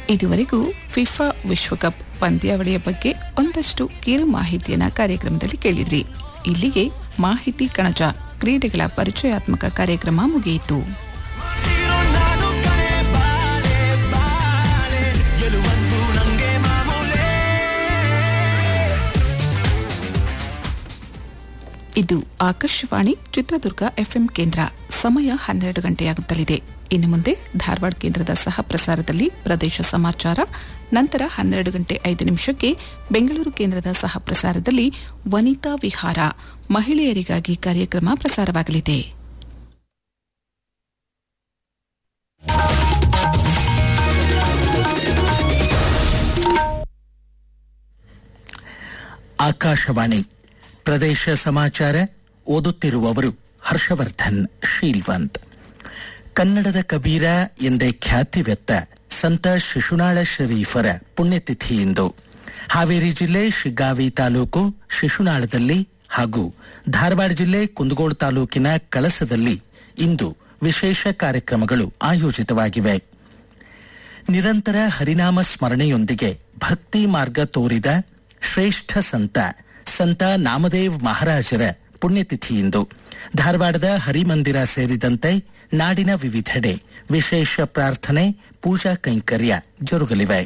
ಇದುವರೆಗೂ ಫಿಫಾ ವಿಶ್ವಕಪ್ ಪಂದ್ಯಾವಳಿಯ ಬಗ್ಗೆ ಒಂದಷ್ಟು ಕಿರು ಮಾಹಿತಿಯನ್ನ ಕಾರ್ಯಕ್ರಮದಲ್ಲಿ ಕೇಳಿದ್ರಿ ಇಲ್ಲಿಗೆ ಮಾಹಿತಿ ಕಣಜ ಕ್ರೀಡೆಗಳ ಪರಿಚಯಾತ್ಮಕ ಕಾರ್ಯಕ್ರಮ ಮುಗಿಯಿತು ಸಿರೋ ನಾನು ಕಣೆ ಬಾಲೆ ಬಾಲೆ ಗೆಲುವಂತೂ ನಂಗೆ ಮಾಮೂಲೇ ಇದು ಆಕಾಶವಾಣಿ ಚಿತ್ರದುರ್ಗ ಎಫ್ಎಂ ಕೇಂದ್ರ ಸಮಯ ಹನ್ನೆರಡು ಗಂಟೆಯಾಗುತ್ತಲಿದೆ ಇನ್ನು ಮುಂದೆ ಧಾರವಾಡ ಕೇಂದ್ರದ ಸಹ ಪ್ರಸಾರದಲ್ಲಿ ಪ್ರದೇಶ ಸಮಾಚಾರ ನಂತರ ಹನ್ನೆರಡು ಗಂಟೆ ಐದು ನಿಮಿಷಕ್ಕೆ ಬೆಂಗಳೂರು ಕೇಂದ್ರದ ಸಹ ಪ್ರಸಾರದಲ್ಲಿ ವನಿತಾ ವಿಹಾರ ಮಹಿಳೆಯರಿಗಾಗಿ ಕಾರ್ಯಕ್ರಮ ಪ್ರಸಾರವಾಗಲಿದೆ ಆಕಾಶವಾಣಿ ಪ್ರದೇಶ ಸಮಾಚಾರ ಓದುತ್ತಿರುವವರು ಹರ್ಷವರ್ಧನ್ ಶೀಲ್ವಂತ್ ಕನ್ನಡದ ಕಬೀರ ಎಂದೇ ಖ್ಯಾತಿವೆತ್ತ ಸಂತ ಶಿಶುನಾಳ ಶರೀಫರ ಪುಣ್ಯತಿಥಿ ಇಂದು ಹಾವೇರಿ ಜಿಲ್ಲೆ ಶಿಗ್ಗಾವಿ ತಾಲೂಕು ಶಿಶುನಾಳದಲ್ಲಿ ಹಾಗೂ ಧಾರವಾಡ ಜಿಲ್ಲೆ ಕುಂದಗೋಳ ತಾಲೂಕಿನ ಕಳಸದಲ್ಲಿ ಇಂದು ವಿಶೇಷ ಕಾರ್ಯಕ್ರಮಗಳು ಆಯೋಜಿತವಾಗಿವೆ ನಿರಂತರ ಹರಿನಾಮ ಸ್ಮರಣೆಯೊಂದಿಗೆ ಭಕ್ತಿ ಮಾರ್ಗ ತೋರಿದ ಶ್ರೇಷ್ಠ ಸಂತ ಸಂತ ನಾಮದೇವ್ ಮಹಾರಾಜರ ಪುಣ್ಯತಿಥಿಯಿಂದು ಧಾರವಾಡದ ಹರಿಮಂದಿರ ಸೇರಿದಂತೆ ನಾಡಿನ ವಿವಿಧೆಡೆ ವಿಶೇಷ ಪ್ರಾರ್ಥನೆ ಪೂಜಾ ಕೈಂಕರ್ಯ ಜರುಗಲಿವೆ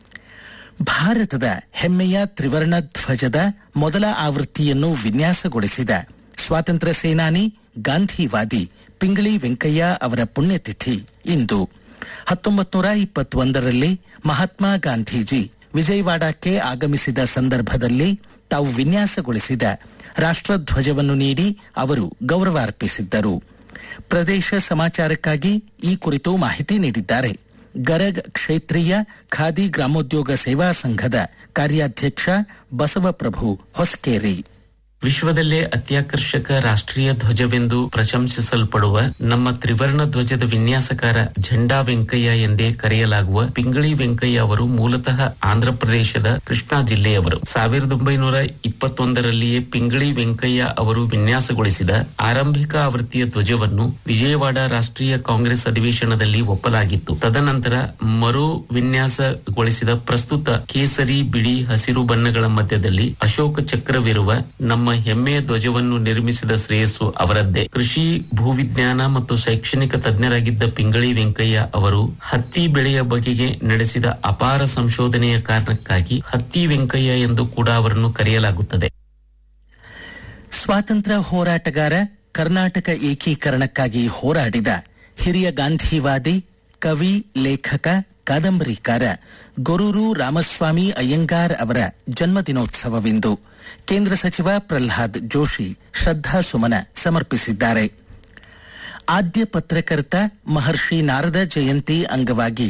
ಭಾರತದ ಹೆಮ್ಮೆಯ ತ್ರಿವರ್ಣ ಧ್ವಜದ ಮೊದಲ ಆವೃತ್ತಿಯನ್ನು ವಿನ್ಯಾಸಗೊಳಿಸಿದ ಸ್ವಾತಂತ್ರ್ಯ ಸೇನಾನಿ ಗಾಂಧಿವಾದಿ ಪಿಂಗಳಿ ವೆಂಕಯ್ಯ ಅವರ ಪುಣ್ಯತಿಥಿ ಇಂದು ಹತ್ತೊಂಬತ್ತು ನೂರ ಇಪ್ಪತ್ತೊಂದರಲ್ಲಿ ಮಹಾತ್ಮ ಗಾಂಧೀಜಿ ವಿಜಯವಾಡಕ್ಕೆ ಆಗಮಿಸಿದ ಸಂದರ್ಭದಲ್ಲಿ ತಾವು ವಿನ್ಯಾಸಗೊಳಿಸಿದ ರಾಷ್ಟ್ರಧ್ವಜವನ್ನು ನೀಡಿ ಅವರು ಗೌರವ ಅರ್ಪಿಸಿದ್ದರು ಪ್ರದೇಶ ಸಮಾಚಾರಕ್ಕಾಗಿ ಈ ಕುರಿತು ಮಾಹಿತಿ ನೀಡಿದ್ದಾರೆ ಗರಗ್ ಕ್ಷೇತ್ರೀಯ ಖಾದಿ ಗ್ರಾಮೋದ್ಯೋಗ ಸೇವಾ ಸಂಘದ ಕಾರ್ಯಾಧ್ಯಕ್ಷ ಬಸವಪ್ರಭು ಹೊಸಕೇರಿ ವಿಶ್ವದಲ್ಲೇ ಅತ್ಯಾಕರ್ಷಕ ರಾಷ್ಟ್ರೀಯ ಧ್ವಜವೆಂದು ಪ್ರಶಂಸಿಸಲ್ಪಡುವ ನಮ್ಮ ತ್ರಿವರ್ಣ ಧ್ವಜದ ವಿನ್ಯಾಸಕಾರ ಝಂಡಾ ವೆಂಕಯ್ಯ ಎಂದೇ ಕರೆಯಲಾಗುವ ಪಿಂಗಳಿ ವೆಂಕಯ್ಯ ಅವರು ಮೂಲತಃ ಆಂಧ್ರಪ್ರದೇಶದ ಕೃಷ್ಣಾ ಜಿಲ್ಲೆಯವರು ಸಾವಿರದ ಒಂಬೈನೂರ ಇಪ್ಪತ್ತೊಂದರಲ್ಲಿಯೇ ಪಿಂಗಳಿ ವೆಂಕಯ್ಯ ಅವರು ವಿನ್ಯಾಸಗೊಳಿಸಿದ ಆರಂಭಿಕ ಆವೃತ್ತಿಯ ಧ್ವಜವನ್ನು ವಿಜಯವಾಡ ರಾಷ್ಟ್ರೀಯ ಕಾಂಗ್ರೆಸ್ ಅಧಿವೇಶನದಲ್ಲಿ ಒಪ್ಪಲಾಗಿತ್ತು ತದನಂತರ ಮರು ವಿನ್ಯಾಸಗೊಳಿಸಿದ ಪ್ರಸ್ತುತ ಕೇಸರಿ ಬಿಳಿ ಹಸಿರು ಬಣ್ಣಗಳ ಮಧ್ಯದಲ್ಲಿ ಅಶೋಕ ಚಕ್ರವಿರುವ ನಮ್ಮ ಹೆಮ್ಮೆಯ ಧ್ವಜವನ್ನು ನಿರ್ಮಿಸಿದ ಶ್ರೇಯಸ್ಸು ಅವರದ್ದೇ ಕೃಷಿ ಭೂವಿಜ್ಞಾನ ಮತ್ತು ಶೈಕ್ಷಣಿಕ ತಜ್ಞರಾಗಿದ್ದ ಪಿಂಗಳಿ ವೆಂಕಯ್ಯ ಅವರು ಹತ್ತಿ ಬೆಳೆಯ ಬಗೆಗೆ ನಡೆಸಿದ ಅಪಾರ ಸಂಶೋಧನೆಯ ಕಾರಣಕ್ಕಾಗಿ ಹತ್ತಿ ವೆಂಕಯ್ಯ ಎಂದು ಕೂಡ ಅವರನ್ನು ಕರೆಯಲಾಗುತ್ತದೆ ಸ್ವಾತಂತ್ರ್ಯ ಹೋರಾಟಗಾರ ಕರ್ನಾಟಕ ಏಕೀಕರಣಕ್ಕಾಗಿ ಹೋರಾಡಿದ ಹಿರಿಯ ಗಾಂಧಿವಾದಿ ಕವಿ ಲೇಖಕ ಕಾದಂಬರಿಕಾರ ಗೊರೂರು ರಾಮಸ್ವಾಮಿ ಅಯ್ಯಂಗಾರ್ ಅವರ ಜನ್ಮದಿನೋತ್ಸವವಿಂದು ಕೇಂದ್ರ ಸಚಿವ ಪ್ರಹ್ಲಾದ್ ಜೋಶಿ ಶ್ರದ್ಧಾ ಸುಮನ ಸಮರ್ಪಿಸಿದ್ದಾರೆ ಆದ್ಯ ಪತ್ರಕರ್ತ ಮಹರ್ಷಿ ನಾರದ ಜಯಂತಿ ಅಂಗವಾಗಿ